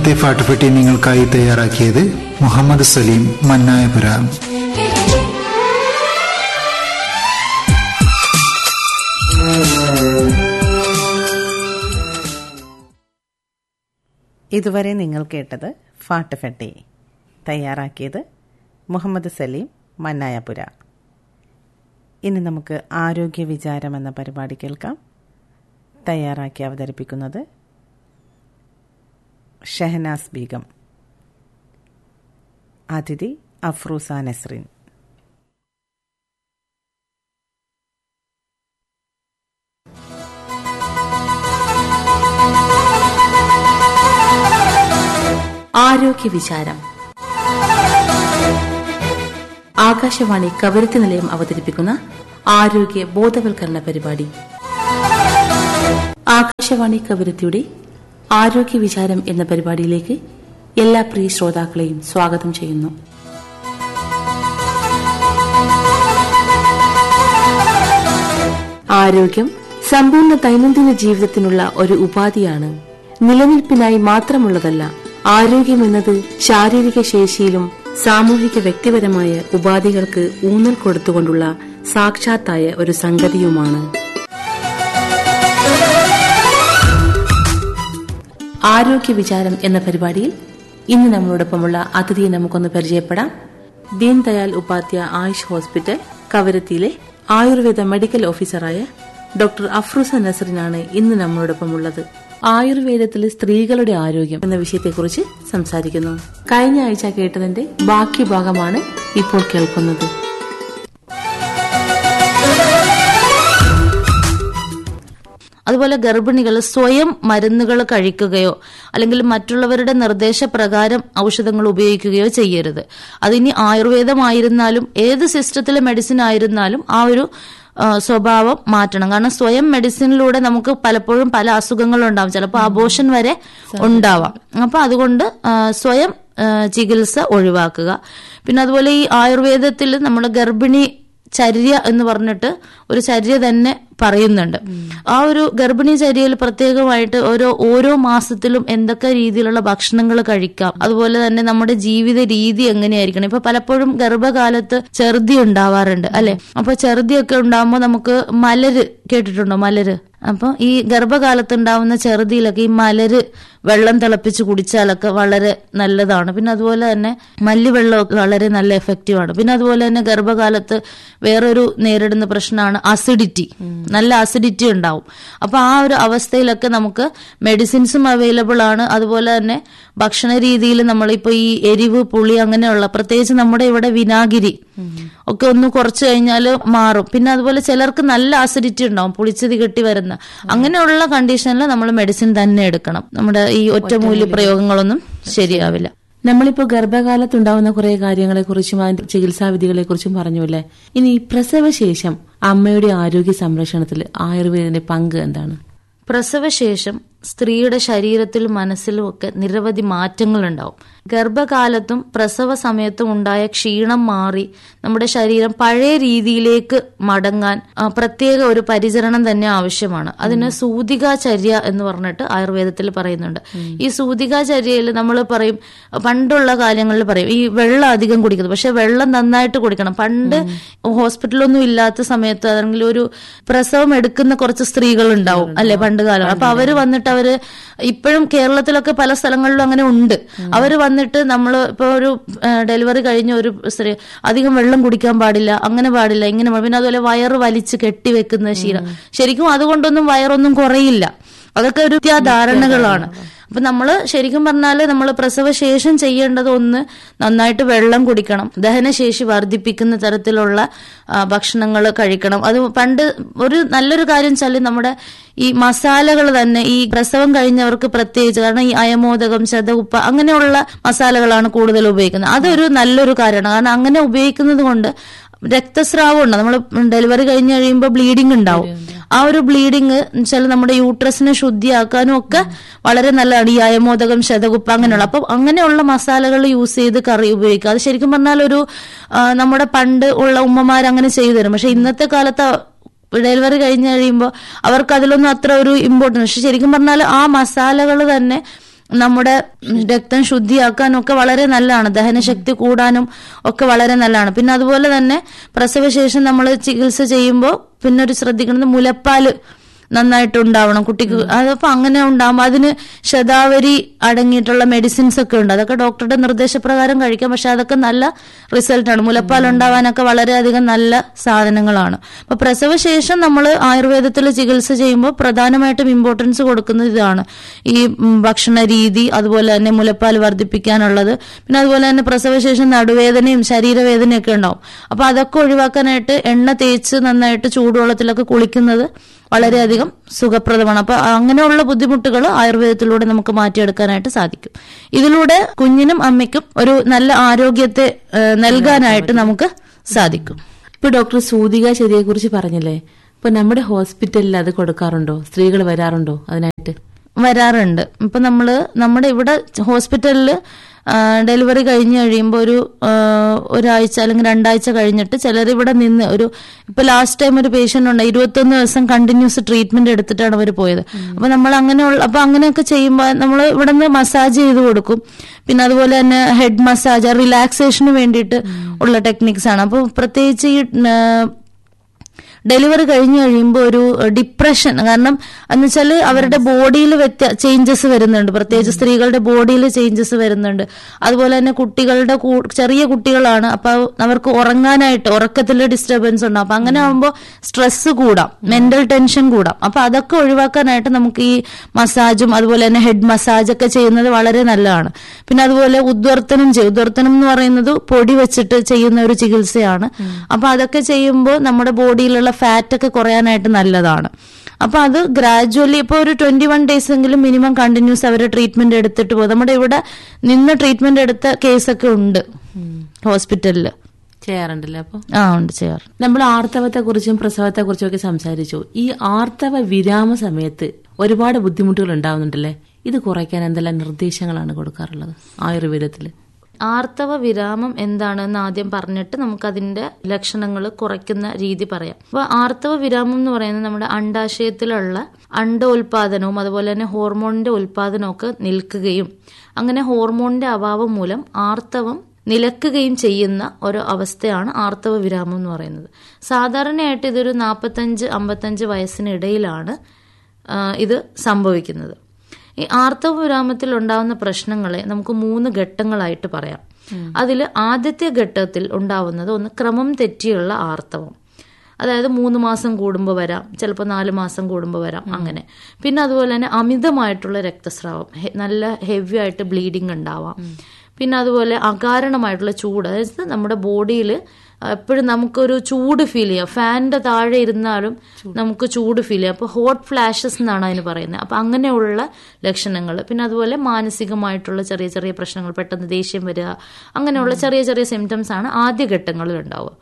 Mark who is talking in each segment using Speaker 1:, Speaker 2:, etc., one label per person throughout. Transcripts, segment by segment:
Speaker 1: ഇന്നത്തെ പാട്ടുപെട്ടി നിങ്ങൾക്കായി തയ്യാറാക്കിയത് മുഹമ്മദ് സലീം മന്നായപുര
Speaker 2: ഇതുവരെ നിങ്ങൾ കേട്ടത് ഫാട്ട് ഫെട്ടി തയ്യാറാക്കിയത് മുഹമ്മദ് സലീം മന്നായപുര ഇനി നമുക്ക് ആരോഗ്യ വിചാരം എന്ന പരിപാടി കേൾക്കാം തയ്യാറാക്കി അവതരിപ്പിക്കുന്നത് ഷെഹനാസ് ബീഗം അതിഥി അഫ്രൂസ നസ്രീൻ
Speaker 3: ആരോഗ്യ വിചാരം ആകാശവാണി കവരത്തി നിലയം അവതരിപ്പിക്കുന്ന ആരോഗ്യ ബോധവൽക്കരണ പരിപാടി ആകാശവാണി കവരത്തിയുടെ ആരോഗ്യ വിചാരം എന്ന പരിപാടിയിലേക്ക് എല്ലാ പ്രിയ ശ്രോതാക്കളെയും സ്വാഗതം ചെയ്യുന്നു ആരോഗ്യം സമ്പൂർണ്ണ ദൈനംദിന ജീവിതത്തിനുള്ള ഒരു ഉപാധിയാണ് നിലനിൽപ്പിനായി മാത്രമുള്ളതല്ല ആരോഗ്യമെന്നത് ശാരീരിക ശേഷിയിലും സാമൂഹിക വ്യക്തിപരമായ ഉപാധികൾക്ക് ഊന്നൽ കൊടുത്തുകൊണ്ടുള്ള സാക്ഷാത്തായ ഒരു സംഗതിയുമാണ് ആരോഗ്യ വിചാരം എന്ന പരിപാടിയിൽ ഇന്ന് നമ്മളോടൊപ്പമുള്ള അതിഥിയെ നമുക്കൊന്ന് പരിചയപ്പെടാം ദീൻദയാൽ ഉപാധ്യായ ആയുഷ് ഹോസ്പിറ്റൽ കവരത്തിയിലെ ആയുർവേദ മെഡിക്കൽ ഓഫീസറായ ഡോക്ടർ അഫ്രൂസ നസറിനാണ് ഇന്ന് നമ്മളോടൊപ്പമുള്ളത് ആയുർവേദത്തിലെ സ്ത്രീകളുടെ ആരോഗ്യം എന്ന വിഷയത്തെക്കുറിച്ച് സംസാരിക്കുന്നു കഴിഞ്ഞ ആഴ്ച കേട്ടതിന്റെ ബാക്കി ഭാഗമാണ് ഇപ്പോൾ കേൾക്കുന്നത്
Speaker 4: അതുപോലെ ഗർഭിണികൾ സ്വയം മരുന്നുകൾ കഴിക്കുകയോ അല്ലെങ്കിൽ മറ്റുള്ളവരുടെ നിർദ്ദേശപ്രകാരം ഔഷധങ്ങൾ ഉപയോഗിക്കുകയോ ചെയ്യരുത് അതിനി ആയുർവേദമായിരുന്നാലും ഏത് സിസ്റ്റത്തിലെ മെഡിസിൻ ആയിരുന്നാലും ആ ഒരു ആ, സ്വഭാവം മാറ്റണം കാരണം സ്വയം മെഡിസിനിലൂടെ നമുക്ക് പലപ്പോഴും പല അസുഖങ്ങളും ഉണ്ടാവും ചിലപ്പോൾ അബോഷൻ വരെ ഉണ്ടാവാം അപ്പൊ അതുകൊണ്ട് ആ, സ്വയം ആ, ചികിത്സ ഒഴിവാക്കുക പിന്നെ അതുപോലെ ഈ ആയുർവേദത്തിൽ നമ്മൾ ഗർഭിണി ചര്യ എന്ന് പറഞ്ഞിട്ട് ഒരു ചര്യ തന്നെ പറയുന്നുണ്ട് ആ ഒരു ഗർഭിണി ചര്യയിൽ പ്രത്യേകമായിട്ട് ഓരോ ഓരോ മാസത്തിലും എന്തൊക്കെ രീതിയിലുള്ള ഭക്ഷണങ്ങൾ കഴിക്കാം അതുപോലെ തന്നെ നമ്മുടെ ജീവിത രീതി എങ്ങനെയായിരിക്കണം ഇപ്പൊ പലപ്പോഴും ഗർഭകാലത്ത് ചെറുതി ഉണ്ടാവാറുണ്ട് അല്ലെ അപ്പൊ ചെറുതിയൊക്കെ ഉണ്ടാകുമ്പോൾ നമുക്ക് മലര് കേട്ടിട്ടുണ്ടോ മലര് അപ്പൊ ഈ ഗർഭകാലത്ത് ഉണ്ടാവുന്ന ചെറുതിയിലൊക്കെ ഈ മലര് വെള്ളം തിളപ്പിച്ച് കുടിച്ചാലൊക്കെ വളരെ നല്ലതാണ് പിന്നെ അതുപോലെ തന്നെ മല്ലിവെള്ളമൊക്കെ വളരെ നല്ല എഫക്റ്റീവ് ആണ് പിന്നെ അതുപോലെ തന്നെ ഗർഭകാലത്ത് വേറൊരു നേരിടുന്ന പ്രശ്നമാണ് അസിഡിറ്റി നല്ല അസിഡിറ്റി ഉണ്ടാവും അപ്പൊ ആ ഒരു അവസ്ഥയിലൊക്കെ നമുക്ക് മെഡിസിൻസും അവൈലബിൾ ആണ് അതുപോലെ തന്നെ ഭക്ഷണ രീതിയിൽ നമ്മളിപ്പോ ഈ എരിവ് പുളി അങ്ങനെയുള്ള പ്രത്യേകിച്ച് നമ്മുടെ ഇവിടെ വിനാഗിരി ഒക്കെ ഒന്ന് കുറച്ച് കഴിഞ്ഞാൽ മാറും പിന്നെ അതുപോലെ ചിലർക്ക് നല്ല അസിഡിറ്റി ഉണ്ടാവും പുളിച്ചതി കെട്ടി വരുന്ന അങ്ങനെയുള്ള കണ്ടീഷനിൽ നമ്മൾ മെഡിസിൻ തന്നെ എടുക്കണം നമ്മുടെ ഈ ഒറ്റമൂല്യ പ്രയോഗങ്ങളൊന്നും ശരിയാവില്ല
Speaker 3: നമ്മളിപ്പോ ഗർഭകാലത്തുണ്ടാവുന്ന കുറെ കാര്യങ്ങളെ കുറിച്ചും അതിന്റെ ചികിത്സാവിധികളെ കുറിച്ചും പറഞ്ഞു അല്ലേ ഇനി പ്രസവശേഷം അമ്മയുടെ ആരോഗ്യ സംരക്ഷണത്തിൽ ആയുർവേദത്തിന്റെ പങ്ക് എന്താണ്
Speaker 4: പ്രസവശേഷം സ്ത്രീയുടെ ശരീരത്തിലും മനസ്സിലും ഒക്കെ നിരവധി മാറ്റങ്ങൾ ഉണ്ടാവും ഗർഭകാലത്തും പ്രസവ സമയത്തും ഉണ്ടായ ക്ഷീണം മാറി നമ്മുടെ ശരീരം പഴയ രീതിയിലേക്ക് മടങ്ങാൻ ആ, പ്രത്യേക ഒരു പരിചരണം തന്നെ ആവശ്യമാണ് അതിന് സൂതികാചര്യ എന്ന് പറഞ്ഞിട്ട് ആയുർവേദത്തിൽ പറയുന്നുണ്ട് ഈ സൂതികാചര്യയിൽ നമ്മൾ പറയും പണ്ടുള്ള കാലങ്ങളിൽ പറയും ഈ വെള്ളം അധികം കുടിക്കുന്നത് പക്ഷെ വെള്ളം നന്നായിട്ട് കുടിക്കണം പണ്ട് ഹോസ്പിറ്റലൊന്നും ഇല്ലാത്ത സമയത്ത് അല്ലെങ്കിൽ ഒരു പ്രസവം എടുക്കുന്ന കുറച്ച് സ്ത്രീകൾ ഉണ്ടാവും അല്ലെ പണ്ട് കാലം അപ്പൊ അവര് വന്നിട്ട് അവര് ഇപ്പോഴും കേരളത്തിലൊക്കെ പല സ്ഥലങ്ങളിലും അങ്ങനെ ഉണ്ട് അവര് വന്നിട്ട് നമ്മൾ ഇപ്പൊ ഒരു ഡെലിവറി കഴിഞ്ഞ ഒരു സ്ത്രീ അധികം വെള്ളം കുടിക്കാൻ പാടില്ല അങ്ങനെ പാടില്ല ഇങ്ങനെ പാടില്ല. പിന്നെ അതുപോലെ വയറ് വലിച്ച് കെട്ടിവെക്കുന്ന ശീലം ശരിക്കും അതുകൊണ്ടൊന്നും വയറൊന്നും കുറയില്ല അതൊക്കെ ഒരു ധാരണകളാണ് അപ്പൊ നമ്മള് ശരിക്കും പറഞ്ഞാല് നമ്മൾ പ്രസവശേഷം ചെയ്യേണ്ടത് ഒന്ന് നന്നായിട്ട് വെള്ളം കുടിക്കണം ദഹനശേഷി വർദ്ധിപ്പിക്കുന്ന തരത്തിലുള്ള ഭക്ഷണങ്ങൾ കഴിക്കണം അത് പണ്ട് ഒരു നല്ലൊരു കാര്യം വെച്ചാൽ നമ്മുടെ ഈ മസാലകൾ തന്നെ ഈ പ്രസവം കഴിഞ്ഞവർക്ക് പ്രത്യേകിച്ച് കാരണം ഈ അയമോദകം ശതകുപ്പ അങ്ങനെയുള്ള മസാലകളാണ് കൂടുതൽ ഉപയോഗിക്കുന്നത് അതൊരു നല്ലൊരു കാര്യമാണ് കാരണം അങ്ങനെ ഉപയോഗിക്കുന്നത് കൊണ്ട് രക്തസ്രാവം ഉണ്ട് നമ്മൾ ഡെലിവറി കഴിഞ്ഞ് കഴിയുമ്പോൾ ബ്ലീഡിംഗ് ഉണ്ടാവും ആ ഒരു ബ്ലീഡിങ് വെച്ചാൽ നമ്മുടെ യൂട്രസിനെ ശുദ്ധിയാക്കാനും ഒക്കെ വളരെ നല്ലതാണ് ഈ അയമോദകം ശതകുപ്പ അങ്ങനെയുള്ള അപ്പം അങ്ങനെയുള്ള മസാലകൾ യൂസ് ചെയ്ത് കറി ഉപയോഗിക്കുക അത് ശരിക്കും പറഞ്ഞാൽ ഒരു ആ, നമ്മുടെ പണ്ട് ഉള്ള ഉമ്മമാർ അങ്ങനെ ചെയ്തു തരും പക്ഷെ ഇന്നത്തെ കാലത്ത് ഡെലിവറി കഴിഞ്ഞ് കഴിയുമ്പോൾ അവർക്ക് അതിലൊന്നും അത്ര ഒരു ഇമ്പോർട്ടൻസ് പക്ഷെ ശരിക്കും പറഞ്ഞാൽ ആ മസാലകൾ തന്നെ നമ്മുടെ രക്തം ശുദ്ധിയാക്കാനും ഒക്കെ വളരെ നല്ലതാണ് ദഹനശക്തി കൂടാനും ഒക്കെ വളരെ നല്ലതാണ് പിന്നെ അതുപോലെ തന്നെ പ്രസവശേഷം നമ്മൾ ചികിത്സ ചെയ്യുമ്പോൾ പിന്നെ ഒരു ശ്രദ്ധിക്കുന്നത് മുലപ്പാല് നന്നായിട്ട് ഉണ്ടാവണം കുട്ടിക്ക് അതപ്പോ അങ്ങനെ ഉണ്ടാകുമ്പോൾ അതിന് ശതാവരി അടങ്ങിയിട്ടുള്ള മെഡിസിൻസ് ഒക്കെ ഉണ്ട് അതൊക്കെ ഡോക്ടറുടെ നിർദ്ദേശപ്രകാരം കഴിക്കാം പക്ഷെ അതൊക്കെ നല്ല റിസൾട്ടാണ് മുലപ്പാൽ ഉണ്ടാവാനൊക്കെ വളരെയധികം നല്ല സാധനങ്ങളാണ് അപ്പൊ പ്രസവശേഷം നമ്മൾ ആയുർവേദത്തിൽ ചികിത്സ ചെയ്യുമ്പോൾ പ്രധാനമായിട്ടും ഇമ്പോർട്ടൻസ് കൊടുക്കുന്നത് ഇതാണ് ഈ ഉം, ഭക്ഷണ രീതി അതുപോലെ തന്നെ മുലപ്പാൽ വർദ്ധിപ്പിക്കാനുള്ളത് പിന്നെ അതുപോലെ തന്നെ പ്രസവശേഷം നടുവേദനയും ശരീരവേദനയും ഒക്കെ ഉണ്ടാവും അപ്പൊ അതൊക്കെ ഒഴിവാക്കാനായിട്ട് എണ്ണ തേച്ച് നന്നായിട്ട് ചൂടുവെള്ളത്തിലൊക്കെ കുളിക്കുന്നത് വളരെയധികം സുഖപ്രദമാണ് അപ്പൊ അങ്ങനെയുള്ള ബുദ്ധിമുട്ടുകൾ ആയുർവേദത്തിലൂടെ നമുക്ക് മാറ്റിയെടുക്കാനായിട്ട് സാധിക്കും ഇതിലൂടെ കുഞ്ഞിനും അമ്മയ്ക്കും ഒരു നല്ല ആരോഗ്യത്തെ ഏഹ്, നൽകാനായിട്ട് നമുക്ക് സാധിക്കും
Speaker 3: ഇപ്പൊ ഡോക്ടർ സൂതിക ചെറിയെ കുറിച്ച് പറഞ്ഞില്ലേ ഇപ്പൊ നമ്മുടെ ഹോസ്പിറ്റലിൽ അത് കൊടുക്കാറുണ്ടോ സ്ത്രീകൾ വരാറുണ്ടോ അതിനായിട്ട്
Speaker 4: വരാറുണ്ട് ഇപ്പൊ നമ്മള് നമ്മുടെ ഇവിടെ ഹോസ്പിറ്റലിൽ ഡെലിവറി കഴിഞ്ഞ് കഴിയുമ്പോൾ ഒരു ആ, ഒരാഴ്ച അല്ലെങ്കിൽ രണ്ടാഴ്ച കഴിഞ്ഞിട്ട് ചിലർ ഇവിടെ നിന്ന് ഒരു ഇപ്പൊ ലാസ്റ്റ് ടൈം ഒരു പേഷ്യന്റ് ഉണ്ട് ഇരുപത്തൊന്ന് ദിവസം കണ്ടിന്യൂസ് ട്രീറ്റ്മെന്റ് എടുത്തിട്ടാണ് അവർ പോയത് അപ്പൊ നമ്മൾ അങ്ങനെയുള്ള അപ്പൊ അങ്ങനെയൊക്കെ ചെയ്യുമ്പോൾ നമ്മൾ ഇവിടെ നിന്ന് മസാജ് ചെയ്ത് കൊടുക്കും പിന്നെ അതുപോലെ തന്നെ ഹെഡ് മസാജ് റിലാക്സേഷന് വേണ്ടിയിട്ട് ഉള്ള ടെക്നിക്സ് ആണ് അപ്പൊ പ്രത്യേകിച്ച് ഈ ആ, ഡെലിവറി കഴിഞ്ഞു കഴിയുമ്പോൾ ഒരു ഡിപ്രഷൻ കാരണം എന്ന് വെച്ചാൽ അവരുടെ ബോഡിയിൽ വ്യത്യ ചേഞ്ചസ് വരുന്നുണ്ട് പ്രത്യേകിച്ച് സ്ത്രീകളുടെ ബോഡിയിൽ ചേഞ്ചസ് വരുന്നുണ്ട് അതുപോലെ തന്നെ കുട്ടികളുടെ കൂ- ചെറിയ കുട്ടികളാണ് അപ്പൊ അവർക്ക് ഉറങ്ങാനായിട്ട് ഉറക്കത്തിൽ ഡിസ്റ്റർബൻസ് ഉണ്ടാവും അപ്പൊ അങ്ങനെ ആകുമ്പോൾ സ്ട്രെസ് കൂടാം മെന്റൽ ടെൻഷൻ കൂടാം അപ്പൊ അതൊക്കെ ഒഴിവാക്കാനായിട്ട് നമുക്ക് ഈ മസാജും അതുപോലെ തന്നെ ഹെഡ് മസാജ് ഒക്കെ ചെയ്യുന്നത് വളരെ നല്ലതാണ് പിന്നെ അതുപോലെ ഉദ്വർത്തനം ചെയ്യും ഉദ്വർത്തനം എന്ന് പറയുന്നത് പൊടി വെച്ചിട്ട് ചെയ്യുന്ന ഒരു ചികിത്സയാണ് അപ്പൊ അതൊക്കെ ചെയ്യുമ്പോൾ നമ്മുടെ ബോഡിയിലുള്ള ഫാറ്റ് ഒക്കെ കുറയാനായിട്ട് നല്ലതാണ് അപ്പൊ അത് ഗ്രാജുവലി ഇപ്പൊ ഒരു ട്വന്റി വൺ ഡേയ്സ് എങ്കിലും മിനിമം കണ്ടിന്യൂസ് അവർ ട്രീറ്റ്മെന്റ് എടുത്തിട്ട് പോകും നമ്മുടെ ഇവിടെ നിന്ന് ട്രീറ്റ്മെന്റ് എടുത്ത കേസൊക്കെ ഉണ്ട് ഹോസ്പിറ്റലിൽ
Speaker 3: ചെയ്യാറുണ്ടല്ലേ അപ്പൊ
Speaker 4: ആ ഉണ്ട് ചെയ്യാറ്
Speaker 3: നമ്മൾ ആർത്തവത്തെ കുറിച്ചും പ്രസവത്തെ കുറിച്ചും ഒക്കെ സംസാരിച്ചു ഈ ആർത്തവ വിരാമ സമയത്ത് ഒരുപാട് ബുദ്ധിമുട്ടുകൾ ഉണ്ടാവുന്നുണ്ടല്ലേ ഇത് കുറയ്ക്കാൻ എന്തെല്ലാം നിർദ്ദേശങ്ങളാണ് കൊടുക്കാറുള്ളത് ആയുർവേദത്തില്
Speaker 4: ആർത്തവ വിരാമം എന്താണെന്ന് ആദ്യം പറഞ്ഞിട്ട് നമുക്ക് അതിന്റെ ലക്ഷണങ്ങൾ കുറയ്ക്കുന്ന രീതി പറയാം അപ്പൊ ആർത്തവ വിരാമം എന്ന് പറയുന്നത് നമ്മുടെ അണ്ടാശയത്തിലുള്ള അണ്ടോൽപാദനവും അതുപോലെ തന്നെ ഹോർമോണിന്റെ ഉൽപാദനവും ഒക്കെ നിൽക്കുകയും അങ്ങനെ ഹോർമോണിന്റെ അഭാവം മൂലം ആർത്തവം നിലക്കുകയും ചെയ്യുന്ന ഒരു അവസ്ഥയാണ് ആർത്തവ വിരാമം എന്ന് പറയുന്നത് സാധാരണയായിട്ട് ഇതൊരു നാൽപ്പത്തഞ്ച് അമ്പത്തഞ്ച് വയസ്സിനിടയിലാണ് ആ, ഇത് സംഭവിക്കുന്നത് ഈ ആർത്തവ വിരാമത്തിൽ ഉണ്ടാവുന്ന പ്രശ്നങ്ങളെ നമുക്ക് മൂന്ന് ഘട്ടങ്ങളായിട്ട് പറയാം അതിൽ ആദ്യത്തെ ഘട്ടത്തിൽ ഉണ്ടാവുന്നത് ഒന്ന് ക്രമം തെറ്റിയുള്ള ആർത്തവം അതായത് മൂന്ന് മാസം കൂടുമ്പോൾ വരാം ചിലപ്പോൾ നാല് മാസം കൂടുമ്പോൾ വരാം അങ്ങനെ പിന്നെ അതുപോലെ തന്നെ അമിതമായിട്ടുള്ള രക്തസ്രാവം ഹെ- നല്ല ഹെവി ആയിട്ട് ബ്ലീഡിങ് ഉണ്ടാവാം പിന്നെ അതുപോലെ അകാരണമായിട്ടുള്ള ചൂട് അതായത് നമ്മുടെ ബോഡിയിൽ എപ്പോഴും നമുക്കൊരു ചൂട് ഫീൽ ചെയ്യാം ഫാനിന്റെ താഴെ ഇരുന്നാലും നമുക്ക് ചൂട് ഫീൽ ചെയ്യാം അപ്പോൾ ഹോട്ട് ഫ്ലാഷസ് എന്നാണ് അതിന് പറയുന്നത് അപ്പം അങ്ങനെയുള്ള ലക്ഷണങ്ങൾ പിന്നെ അതുപോലെ മാനസികമായിട്ടുള്ള ചെറിയ ചെറിയ പ്രശ്നങ്ങൾ പെട്ടെന്ന് ദേഷ്യം വരിക അങ്ങനെയുള്ള ചെറിയ ചെറിയ സിംറ്റംസ് ആണ് ആദ്യ ഘട്ടങ്ങളിൽ ഉണ്ടാവുക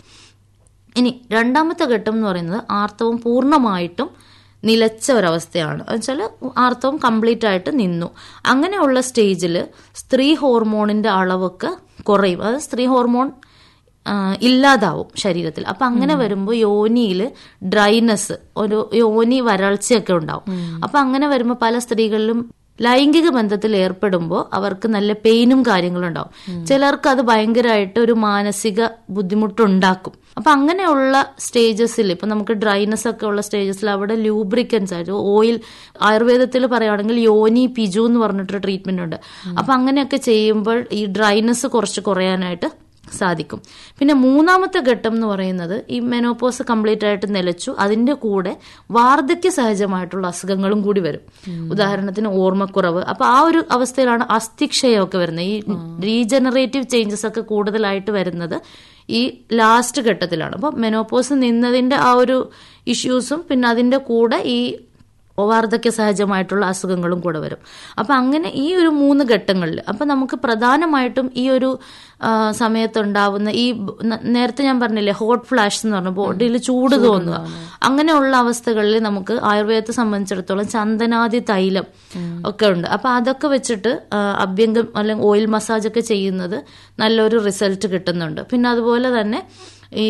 Speaker 4: ഇനി രണ്ടാമത്തെ ഘട്ടം എന്ന് പറയുന്നത് ആർത്തവം പൂർണ്ണമായിട്ടും നിലച്ച ഒരവസ്ഥയാണ് വെച്ചാൽ ആർത്തവം കംപ്ലീറ്റ് ആയിട്ട് നിന്നു അങ്ങനെയുള്ള സ്റ്റേജിൽ സ്ത്രീ ഹോർമോണിന്റെ അളവൊക്കെ കുറയും അത് സ്ത്രീ ഹോർമോൺ ആ, ഇല്ലാതാവും ശരീരത്തിൽ അപ്പൊ അങ്ങനെ വരുമ്പോൾ യോനിയിൽ ഡ്രൈനെസ് ഒരു യോനി വരൾച്ചയൊക്കെ ഉണ്ടാവും അപ്പൊ അങ്ങനെ വരുമ്പോൾ പല സ്ത്രീകളിലും ലൈംഗിക ബന്ധത്തിൽ ഏർപ്പെടുമ്പോൾ അവർക്ക് നല്ല പെയിനും കാര്യങ്ങളും ഉണ്ടാവും ചിലർക്ക് അത് ഭയങ്കരമായിട്ട് ഒരു മാനസിക ബുദ്ധിമുട്ടുണ്ടാക്കും അപ്പൊ അങ്ങനെയുള്ള സ്റ്റേജസിൽ ഇപ്പൊ നമുക്ക് ഡ്രൈനസ് ഒക്കെ ഉള്ള സ്റ്റേജസിൽ അവിടെ ലൂബ്രിക്കൻസ് ആയിട്ട് ഓയിൽ ആയുർവേദത്തിൽ പറയുകയാണെങ്കിൽ യോനി പിജു എന്ന് പറഞ്ഞിട്ടൊരു ട്രീറ്റ്മെന്റ് ഉണ്ട് അപ്പൊ അങ്ങനെയൊക്കെ ചെയ്യുമ്പോൾ ഈ ഡ്രൈനസ് കുറച്ച് കുറയാനായിട്ട് സാധിക്കും പിന്നെ മൂന്നാമത്തെ ഘട്ടം എന്ന് പറയുന്നത് ഈ മെനോപോസ് കംപ്ലീറ്റ് ആയിട്ട് നിലച്ചു അതിന്റെ കൂടെ വാർദ്ധക്യ സഹജമായിട്ടുള്ള അസുഖങ്ങളും കൂടി വരും ഉദാഹരണത്തിന് ഓർമ്മക്കുറവ് അപ്പൊ ആ ഒരു അവസ്ഥയിലാണ് അസ്ഥിക്ഷയമൊക്കെ വരുന്നത് ഈ റീജനറേറ്റീവ് ചേഞ്ചസ് ഒക്കെ കൂടുതലായിട്ട് വരുന്നത് ഈ ലാസ്റ്റ് ഘട്ടത്തിലാണ് അപ്പൊ മെനോപോസ് നിന്നതിന്റെ ആ ഒരു ഇഷ്യൂസും പിന്നെ അതിന്റെ കൂടെ ഈ വാർദ്ധക്യ സഹജമായിട്ടുള്ള അസുഖങ്ങളും കൂടെ വരും അപ്പം അങ്ങനെ ഈ ഒരു മൂന്ന് ഘട്ടങ്ങളിൽ അപ്പം നമുക്ക് പ്രധാനമായിട്ടും ഈ ഒരു ആ, സമയത്തുണ്ടാവുന്ന ഈ ബ- ന- നേരത്തെ ഞാൻ പറഞ്ഞില്ലേ ഹോട്ട് ഫ്ലാഷ് എന്ന് പറഞ്ഞ ബോഡിയിൽ ചൂട് തോന്നുക അങ്ങനെയുള്ള അവസ്ഥകളിൽ നമുക്ക് ആയുർവേദത്തെ സംബന്ധിച്ചിടത്തോളം ചന്ദനാദി തൈലം ഒക്കെ ഉണ്ട് അപ്പൊ അതൊക്കെ വെച്ചിട്ട് ആ, അഭ്യംഗം അല്ലെങ്കിൽ ഓയിൽ മസാജ് ഒക്കെ ചെയ്യുന്നത് നല്ലൊരു റിസൾട്ട് കിട്ടുന്നുണ്ട് പിന്നെ അതുപോലെ തന്നെ ഈ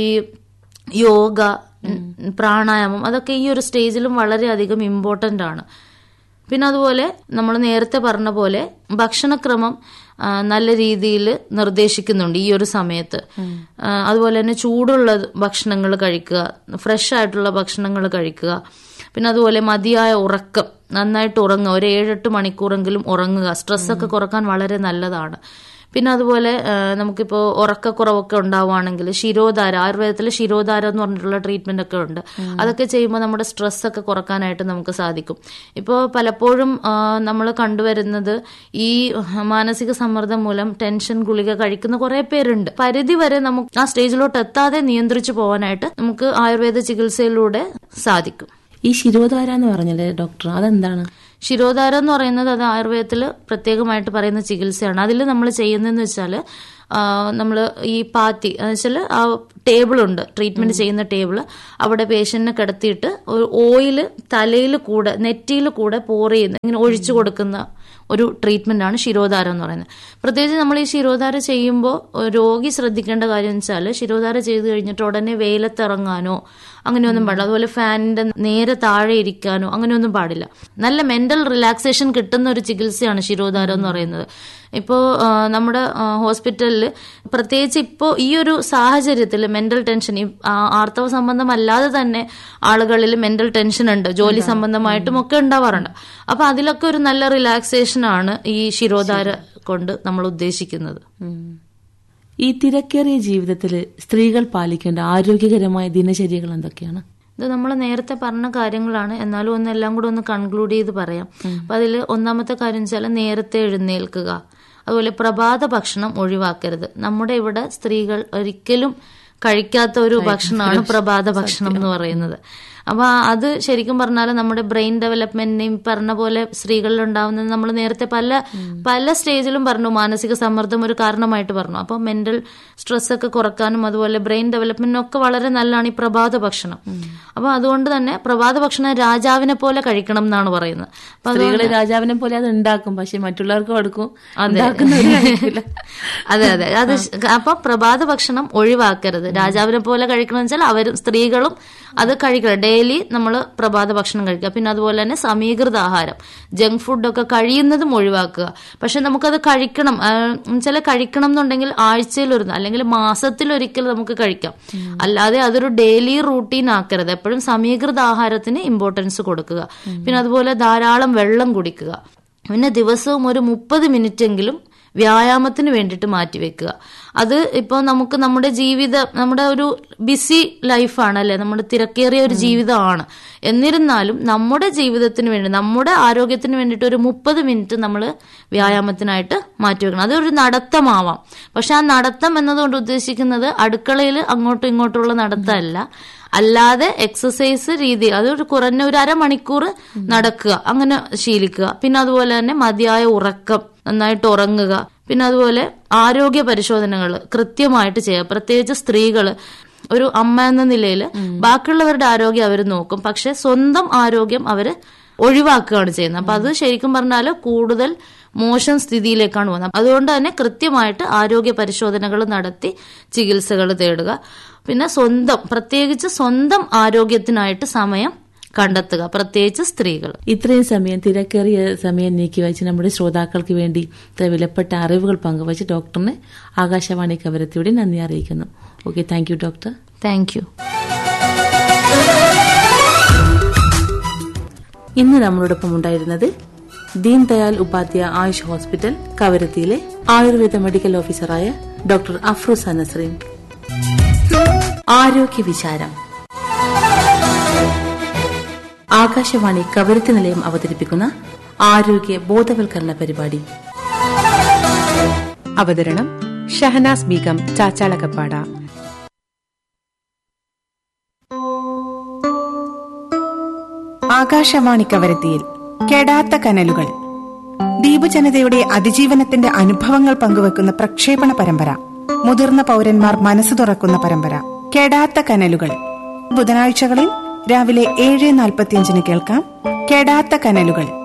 Speaker 4: യോഗ ഉം, പ്രാണായാമം അതൊക്കെ ഈ ഒരു സ്റ്റേജിലും വളരെയധികം ഇമ്പോർട്ടൻ്റ് ആണ് പിന്നെ അതുപോലെ നമ്മൾ നേരത്തെ പറഞ്ഞ പോലെ ഭക്ഷണക്രമം ആ, നല്ല രീതിയിൽ നിർദ്ദേശിക്കുന്നുണ്ട് ഈ ഒരു സമയത്ത് ആ, അതുപോലെ തന്നെ ചൂടുള്ള ഭക്ഷണങ്ങൾ കഴിക്കുക ഫ്രഷ് ആയിട്ടുള്ള ഭക്ഷണങ്ങൾ കഴിക്കുക പിന്നെ അതുപോലെ മതിയായ ഉറക്കം നന്നായിട്ട് ഉറങ്ങുക ഒരു ഏഴെട്ട് മണിക്കൂറെങ്കിലും ഉറങ്ങുക സ്ട്രെസ്സൊക്കെ കുറക്കാൻ വളരെ നല്ലതാണ് പിന്നെ അതുപോലെ ആ, നമുക്കിപ്പോൾ ഉറക്കക്കുറവൊക്കെ ഉണ്ടാവുകയാണെങ്കിൽ ശിരോധാര ആയുർവേദത്തിൽ ശിരോധാര എന്ന് പറഞ്ഞിട്ടുള്ള ട്രീറ്റ്മെന്റ് ഒക്കെ ഉണ്ട് അതൊക്കെ ചെയ്യുമ്പോൾ നമ്മുടെ സ്ട്രെസ് ഒക്കെ കുറക്കാനായിട്ട് നമുക്ക് സാധിക്കും ഇപ്പോൾ പലപ്പോഴും നമ്മൾ കണ്ടുവരുന്നത് ഈ മാനസിക സമ്മർദ്ദം മൂലം ടെൻഷൻ ഗുളിക കഴിക്കുന്ന കുറെ പേരുണ്ട് പരിധി വരെ നമുക്ക് ആ സ്റ്റേജിലോട്ട് എത്താതെ നിയന്ത്രിച്ചു പോകാനായിട്ട് നമുക്ക് ആയുർവേദ ചികിത്സയിലൂടെ സാധിക്കും
Speaker 3: ഈ ശിരോധാര എന്ന് പറഞ്ഞല്ലേ ഡോക്ടർ അതെന്താണ്
Speaker 4: ശിരോധാരം എന്ന് പറയുന്നത് അത് ആയുർവേദത്തിൽ പ്രത്യേകമായിട്ട് പറയുന്ന ചികിത്സയാണ് അതിൽ നമ്മൾ ചെയ്യുന്നതെന്ന് വെച്ചാൽ നമ്മൾ ഈ പാത്തി എന്ന് വെച്ചാൽ ആ ടേബിൾ ഉണ്ട് ട്രീറ്റ്മെന്റ് ചെയ്യുന്ന ടേബിൾ അവിടെ പേഷ്യന്റിനെ കിടത്തിയിട്ട് ഒരു ഓയിൽ തലയിൽ കൂടെ നെറ്റിയിൽ കൂടെ പോർ ചെയ്യുന്ന ഇങ്ങനെ ഒഴിച്ചു കൊടുക്കുന്ന ഒരു ട്രീറ്റ്മെന്റ് ആണ് ശിരോധാരം എന്ന് പറയുന്നത് പ്രത്യേകിച്ച് നമ്മൾ ഈ ശിരോധാര ചെയ്യുമ്പോൾ രോഗി ശ്രദ്ധിക്കേണ്ട കാര്യം എന്ന് വെച്ചാൽ ശിരോധാര ചെയ്ത് കഴിഞ്ഞിട്ട് ഉടനെ വെയിലത്തിറങ്ങാനോ അങ്ങനെയൊന്നും പാടില്ല അതുപോലെ ഫാനിന്റെ നേരെ താഴെ ഇരിക്കാനോ അങ്ങനെയൊന്നും പാടില്ല നല്ല മെന്റൽ റിലാക്സേഷൻ കിട്ടുന്ന ഒരു ചികിത്സയാണ് ശിരോധാരം എന്ന് പറയുന്നത് ഇപ്പോൾ നമ്മുടെ ഹോസ്പിറ്റലിൽ പ്രത്യേകിച്ച് ഇപ്പോൾ ഈ ഒരു സാഹചര്യത്തിൽ മെന്റൽ ടെൻഷൻ ഈ ആ, ആർത്തവ സംബന്ധമല്ലാതെ തന്നെ ആളുകളിൽ മെന്റൽ ടെൻഷൻ ഉണ്ട് ജോലി സംബന്ധമായിട്ടും ഒക്കെ ഉണ്ടാവാറുണ്ട് അപ്പൊ അതിലൊക്കെ ഒരു നല്ല റിലാക്സേഷൻ ആണ് ഈ ശിരോധാര കൊണ്ട് നമ്മൾ ഉദ്ദേശിക്കുന്നത്
Speaker 3: ഈ തിരക്കേറിയ ജീവിതത്തിൽ സ്ത്രീകൾ പാലിക്കേണ്ട ആരോഗ്യകരമായ ദിനചര്യകൾ എന്തൊക്കെയാണ്
Speaker 4: ഇത് നമ്മൾ നേരത്തെ പറഞ്ഞ കാര്യങ്ങളാണ് എന്നാലും ഒന്ന് എല്ലാം കൂടെ ഒന്ന് കൺക്ലൂഡ് ചെയ്ത് പറയാം അപ്പൊ അതിൽ ഒന്നാമത്തെ കാര്യം വെച്ചാൽ നേരത്തെ എഴുന്നേൽക്കുക അതുപോലെ പ്രഭാത ഭക്ഷണം ഒഴിവാക്കരുത് നമ്മുടെ ഇവിടെ സ്ത്രീകൾ ഒരിക്കലും കഴിക്കാത്ത ഒരു ഭക്ഷണമാണ് പ്രഭാത ഭക്ഷണം എന്ന് പറയുന്നത് അപ്പൊ അത് ശരിക്കും പറഞ്ഞാൽ നമ്മുടെ ബ്രെയിൻ ഡെവലപ്മെന്റിനെയും പറഞ്ഞ പോലെ സ്ത്രീകളിൽ ഉണ്ടാവുന്നത് നമ്മൾ നേരത്തെ പല പല സ്റ്റേജിലും പറഞ്ഞു മാനസിക സമ്മർദ്ദം ഒരു കാരണമായിട്ട് പറഞ്ഞു അപ്പൊ മെന്റൽ സ്ട്രെസ് ഒക്കെ കുറക്കാനും അതുപോലെ ബ്രെയിൻ ഡെവലപ്മെന്റിനും ഒക്കെ വളരെ നല്ലതാണ് ഈ പ്രഭാത ഭക്ഷണം അപ്പൊ അതുകൊണ്ട് തന്നെ പ്രഭാത ഭക്ഷണം രാജാവിനെ പോലെ കഴിക്കണം എന്നാണ് പറയുന്നത് അപ്പൊ അതുകൊണ്ട്
Speaker 3: സ്ത്രീകള് രാജാവിനെ പോലെ അത് ഉണ്ടാക്കും പക്ഷെ മറ്റുള്ളവർക്ക് കൊടുക്കും ഉണ്ടാക്കുന്നവര് കഴിക്കില്ല.
Speaker 4: അതെ അതെ അത് ശ- അപ്പൊ പ്രഭാത ഭക്ഷണം ഒഴിവാക്കരുത് രാജാവിനെ പോലെ കഴിക്കണം വെച്ചാൽ അവരും സ്ത്രീകളും അത് കഴിക്കണം ഡെയിലി നമ്മൾ പ്രഭാത ഭക്ഷണം കഴിക്കുക പിന്നെ അതുപോലെ തന്നെ സമീകൃത ആഹാരം ജങ്ക് ഫുഡൊക്കെ കഴിയുന്നതും ഒഴിവാക്കുക പക്ഷെ നമുക്കത് കഴിക്കണം ചില കഴിക്കണം എന്നുണ്ടെങ്കിൽ ആഴ്ചയിൽ ഒരു അല്ലെങ്കിൽ മാസത്തിൽ ഒരിക്കൽ നമുക്ക് കഴിക്കാം അല്ലാതെ അതൊരു ഡെയിലി റൂട്ടീൻ ആക്കരുത് എപ്പോഴും സമീകൃത ആഹാരത്തിന് ഇമ്പോർട്ടൻസ് കൊടുക്കുക പിന്നെ അതുപോലെ ധാരാളം വെള്ളം കുടിക്കുക പിന്നെ ദിവസവും ഒരു മുപ്പത് മിനിറ്റ് എങ്കിലും വ്യായാമത്തിന് വേണ്ടിയിട്ട് മാറ്റിവെക്കുക അത് ഇപ്പോൾ നമുക്ക് നമ്മുടെ ജീവിത നമ്മുടെ ഒരു ബിസി ലൈഫാണ് അല്ലെ നമ്മുടെ തിരക്കേറിയ ഒരു ജീവിതമാണ് എന്നിരുന്നാലും നമ്മുടെ ജീവിതത്തിന് വേണ്ടി നമ്മുടെ ആരോഗ്യത്തിന് വേണ്ടിയിട്ട് ഒരു മുപ്പത് മിനിറ്റ് നമ്മൾ വ്യായാമത്തിനായിട്ട് മാറ്റിവെക്കണം അതൊരു നടത്തമാവാം പക്ഷെ ആ നടത്തം എന്നതുകൊണ്ട് ഉദ്ദേശിക്കുന്നത് അടുക്കളയിൽ അങ്ങോട്ടും ഇങ്ങോട്ടുള്ള നടത്തമല്ല അല്ലാതെ എക്സസൈസ് രീതി അതൊരു കുറഞ്ഞ ഒരു അരമണിക്കൂർ നടക്കുക അങ്ങനെ ശീലിക്കുക പിന്നെ അതുപോലെ തന്നെ മതിയായ ഉറക്കം നന്നായിട്ട് ഉറങ്ങുക പിന്നെ അതുപോലെ ആരോഗ്യ പരിശോധനകൾ കൃത്യമായിട്ട് ചെയ്യുക പ്രത്യേകിച്ച് സ്ത്രീകൾ ഒരു അമ്മ എന്ന നിലയിൽ ബാക്കിയുള്ളവരുടെ ആരോഗ്യം അവർ നോക്കും പക്ഷെ സ്വന്തം ആരോഗ്യം അവര് ഒഴിവാക്കുകയാണ് ചെയ്യുന്നത് അപ്പൊ അത് ശരിക്കും പറഞ്ഞാൽ കൂടുതൽ മോശം സ്ഥിതിയിലേക്കാണ് പോകുന്നത് അതുകൊണ്ട് തന്നെ കൃത്യമായിട്ട് ആരോഗ്യ പരിശോധനകൾ നടത്തി ചികിത്സകൾ തേടുക പിന്നെ സ്വന്തം പ്രത്യേകിച്ച് സ്വന്തം ആരോഗ്യത്തിനായിട്ട് സമയം കണ്ടെത്തുക പ്രത്യേകിച്ച് സ്ത്രീകൾ
Speaker 3: ഇത്രയും സമയം തിരക്കേറിയ സമയം നീക്കി വെച്ച് നമ്മുടെ ശ്രോതാക്കൾക്ക് വേണ്ടി ഇത്ര വിലപ്പെട്ട അറിവുകൾ പങ്കുവച്ച് ഡോക്ടറിന് ആകാശവാണി കവരത്തിയുടെ നന്ദി അറിയിക്കുന്നു okay thank you doctor
Speaker 4: thank you
Speaker 3: ഇന്ന് നമ്മളോടൊപ്പം ഉണ്ടായിരുന്നത് ദീൻ ദയാൽ ഉപാധ്യായ ആയുഷ് ഹോസ്പിറ്റൽ കവരത്തിയിലെ ആയുർവേദ മെഡിക്കൽ ഓഫീസറായ ഡോക്ടർ അഫ്രൂസ നസ്രീൻ ആരോഗ്യ വിചാരം ആകാശവാണി കവരത്തി നിലയം അവതരിപ്പിക്കുന്ന ആരോഗ്യ ബോധവൽക്കരണ പരിപാടി
Speaker 5: അവതരണം ഷഹനാസ് ബീഗം ചാച്ചാളകപ്പാട ആകാശവാണി കവരത്തിയിൽ കെടാത്ത കനലുകൾ ദ്വീപ് ജനതയുടെ അതിജീവനത്തിന്റെ അനുഭവങ്ങൾ പങ്കുവെക്കുന്ന പ്രക്ഷേപണ പരമ്പര മുതിർന്ന പൗരന്മാർ മനസ്സ് തുറക്കുന്ന പരമ്പര കെടാത്ത കനലുകൾ ബുധനാഴ്ചകളിൽ രാവിലെ ഏഴ് നാൽപ്പത്തിയഞ്ചിന് കേൾക്കാം കെടാത്ത കനലുകൾ